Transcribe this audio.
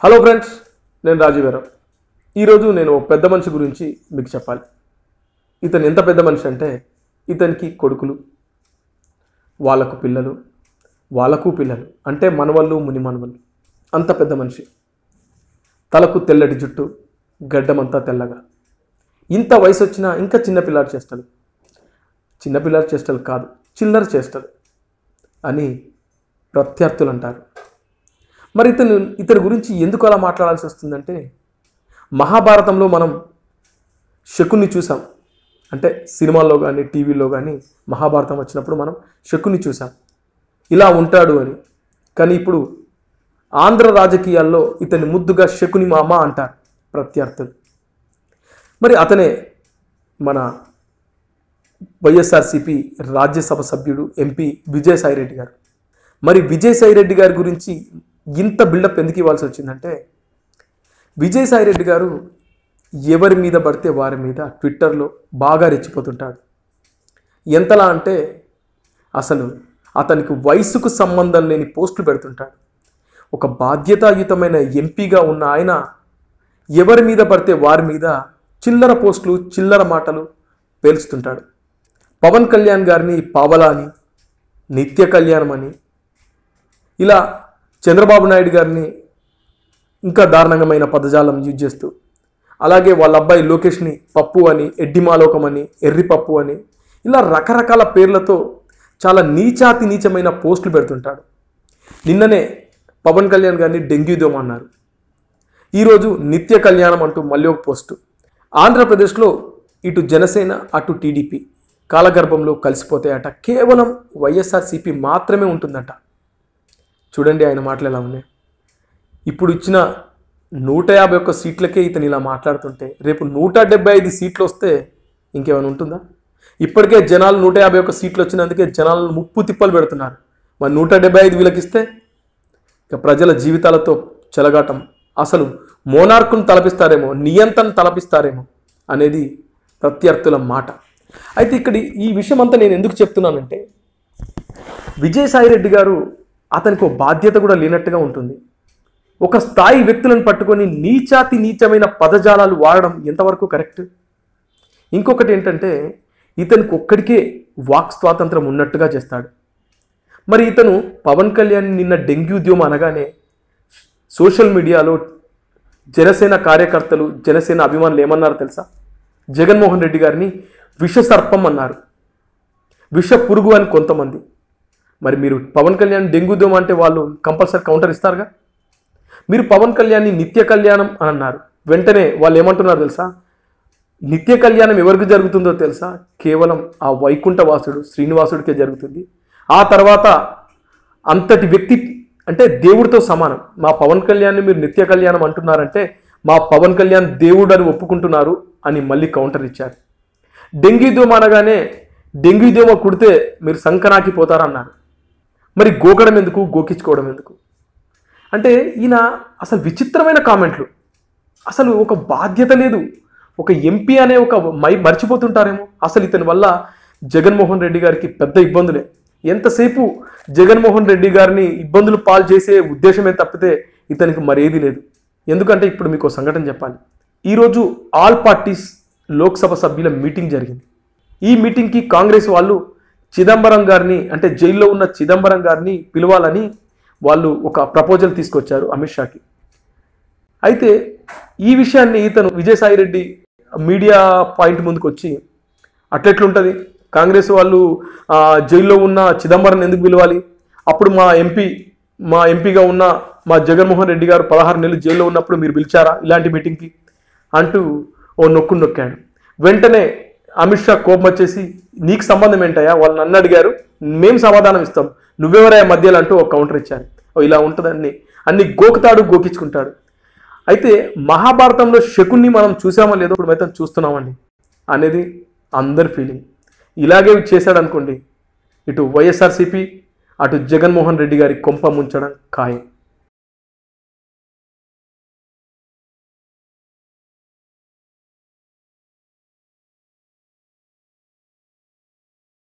hello friends నేను రాజీవరావు ఈరోజు నేను ఒక పెద్ద మనిషి గురించి మీకు చెప్పాలి ఇతను ఎంత పెద్ద మనిషి అంటే ఇతనికి కొడుకులు వాళ్ళకు పిల్లలు వాళ్ళకు పిల్లలు అంటే మనవళ్ళు ముని మనవళ్ళు అంత పెద్ద మనిషి తలకు తెల్లటి జుట్టు గడ్డమంతా తెల్లగా ఇంత వయసు వచ్చినా ఇంకా చిన్నపిల్లాడు చేస్తాడు చిన్నపిల్లాడు చేష్టలు కాదు చిల్లర చేష్టలు అని ప్రత్యర్థులు అంటారు మరి ఇతను ఇతని గురించి ఎందుకు అలా మాట్లాడాల్సి వస్తుందంటే మహాభారతంలో మనం శకుని చూసాం అంటే సినిమాల్లో కానీ టీవీలో కానీ మహాభారతం వచ్చినప్పుడు మనం శకుని చూసాం ఇలా ఉంటాడు అని కానీ ఇప్పుడు ఆంధ్ర రాజకీయాల్లో ఇతన్ని ముద్దుగా శకుని మామ అంటారు ప్రత్యర్థులు మరి అతనే మన వైఎస్ఆర్సిపి రాజ్యసభ సభ్యుడు ఎంపీ విజయసాయిరెడ్డి గారు మరి విజయసాయిరెడ్డి గారి గురించి ఇంత బిల్డప్ ఎందుకు ఇవ్వాల్సి వచ్చిందంటే విజయసాయిరెడ్డి గారు ఎవరి మీద పడితే వారి మీద ట్విట్టర్లో బాగా రెచ్చిపోతుంటాడు ఎంతలా అంటే అసలు అతనికి వయసుకు సంబంధం లేని పోస్టులు పెడుతుంటాడు ఒక బాధ్యతాయుతమైన ఎంపీగా ఉన్న ఆయన ఎవరి మీద పడితే వారి మీద చిల్లర పోస్టులు చిల్లర మాటలు పేల్చుతుంటాడు పవన్ కళ్యాణ్ గారిని పావలా అని నిత్య కళ్యాణం అని ఇలా చంద్రబాబు నాయుడు గారిని ఇంకా దారుణంగమైన పదజాలం యూజ్ చేస్తూ అలాగే వాళ్ళ అబ్బాయి లోకేష్ని పప్పు అని ఎడ్డిమాలోకం అని ఎర్రి పప్పు అని ఇలా రకరకాల పేర్లతో చాలా నీచాతి నీచమైన పోస్టులు పెడుతుంటాడు నిన్ననే పవన్ కళ్యాణ్ గారిని డెంగ్యూ దోమ అన్నారు ఈరోజు నిత్య కళ్యాణం అంటూ మళ్ళీ ఒక పోస్టు ఆంధ్రప్రదేశ్లో ఇటు జనసేన అటు టీడీపీ కాలగర్భంలో కలిసిపోతాయట కేవలం వైఎస్ఆర్సీపీ మాత్రమే ఉంటుందట చూడండి ఆయన మాటలు ఎలా ఉన్నాయి ఇప్పుడు ఇచ్చిన నూట యాభై ఒక్క సీట్లకే ఇతను ఇలా మాట్లాడుతుంటే రేపు నూట డెబ్బై ఐదు సీట్లు వస్తే ఇంకేమైనా ఉంటుందా ఇప్పటికే జనాలు నూట యాభై ఒక్క సీట్లు వచ్చినందుకే జనాలను ముప్పు తిప్పలు పెడుతున్నారు మరి నూట డెబ్బై ఐదు వీళ్ళకి ఇస్తే ఇక ప్రజల జీవితాలతో చెలగాటం అసలు మోనార్కును తలపిస్తారేమో నియంత్రణ తలపిస్తారేమో అనేది ప్రత్యర్థుల మాట అయితే ఇక్కడ ఈ విషయం అంతా నేను ఎందుకు చెప్తున్నానంటే విజయసాయిరెడ్డి గారు అతనికి ఒక బాధ్యత కూడా లేనట్టుగా ఉంటుంది ఒక స్థాయి వ్యక్తులను పట్టుకొని నీచాతి నీచమైన పదజాలాలు వాడడం ఎంతవరకు కరెక్ట్ ఇంకొకటి ఏంటంటే ఇతనికి ఒక్కడికే వాక్ స్వాతంత్రం ఉన్నట్టుగా చేస్తాడు మరి ఇతను పవన్ కళ్యాణ్ నిన్న డెంగ్యూ ఉద్యమం అనగానే సోషల్ మీడియాలో జనసేన కార్యకర్తలు జనసేన అభిమానులు ఏమన్నారు తెలుసా జగన్మోహన్ రెడ్డి గారిని విషసర్పం అన్నారు విష పురుగు అని కొంతమంది మరి మీరు పవన్ కళ్యాణ్ డెంగ్యూ దోమ అంటే వాళ్ళు కంపల్సరీ కౌంటర్ ఇస్తారుగా మీరు పవన్ కళ్యాణ్ని నిత్య కళ్యాణం అని అన్నారు వెంటనే వాళ్ళు ఏమంటున్నారు తెలుసా నిత్య కళ్యాణం ఎవరికి జరుగుతుందో తెలుసా కేవలం ఆ వైకుంఠవాసుడు శ్రీనివాసుడికే జరుగుతుంది ఆ తర్వాత అంతటి వ్యక్తి అంటే దేవుడితో సమానం మా పవన్ కళ్యాణ్ని మీరు నిత్య కళ్యాణం అంటున్నారంటే మా పవన్ కళ్యాణ్ దేవుడు అని ఒప్పుకుంటున్నారు అని మళ్ళీ కౌంటర్ ఇచ్చారు డెంగీ దోమ అనగానే డెంగీ దోమ కుడితే మీరు సంకనాకి పోతారన్నారు మరి గోకడం ఎందుకు గోకించుకోవడం ఎందుకు అంటే ఈయన అసలు విచిత్రమైన కామెంట్లు అసలు ఒక బాధ్యత లేదు ఒక ఎంపీ అనే ఒక మై మర్చిపోతుంటారేమో అసలు ఇతని వల్ల జగన్మోహన్ రెడ్డి గారికి పెద్ద ఇబ్బందులే ఎంతసేపు జగన్మోహన్ రెడ్డి గారిని ఇబ్బందులు పాలు చేసే ఉద్దేశమే తప్పితే ఇతనికి మరేది లేదు ఎందుకంటే ఇప్పుడు మీకు ఒక సంఘటన చెప్పాలి ఈరోజు ఆల్ పార్టీస్ లోక్సభ సభ్యుల మీటింగ్ జరిగింది ఈ మీటింగ్కి కాంగ్రెస్ వాళ్ళు చిదంబరం గారిని అంటే జైల్లో ఉన్న చిదంబరం గారిని పిలవాలని వాళ్ళు ఒక ప్రపోజల్ తీసుకొచ్చారు అమిత్ షాకి అయితే ఈ విషయాన్ని ఇతను విజయసాయిరెడ్డి మీడియా పాయింట్ ముందుకు వచ్చి అట్లెట్లుంటుంది కాంగ్రెస్ వాళ్ళు ఆ, జైల్లో ఉన్న చిదంబరం ఎందుకు పిలవాలి అప్పుడు మా ఎంపీ మా ఎంపీగా ఉన్న మా జగన్మోహన్ రెడ్డి గారు పదహారు నెలలు జైల్లో ఉన్నప్పుడు మీరు పిలిచారా ఇలాంటి మీటింగ్కి అంటూ ఓ నొక్కు నొక్కాడు వెంటనే అమిత్ షా కోపం వచ్చేసి నీకు సంబంధం ఏంటయ్యా వాళ్ళు నన్ను అడిగారు మేము సమాధానం ఇస్తాం నువ్వెవరయ్యా మధ్యలో అంటూ ఒక కౌంటర్ ఇచ్చారు ఓ ఇలా ఉంటుందని అన్ని గోకుతాడు గోకించుకుంటాడు అయితే మహాభారతంలో శకుని మనం చూసామో లేదో ఇప్పుడు అయితే చూస్తున్నామండి అనేది అందరి ఫీలింగ్ ఇలాగే చేశాడు అనుకోండి ఇటు వైఎస్ఆర్సీపీ అటు జగన్మోహన్ రెడ్డి గారి కొంప ముంచడం ఖాయం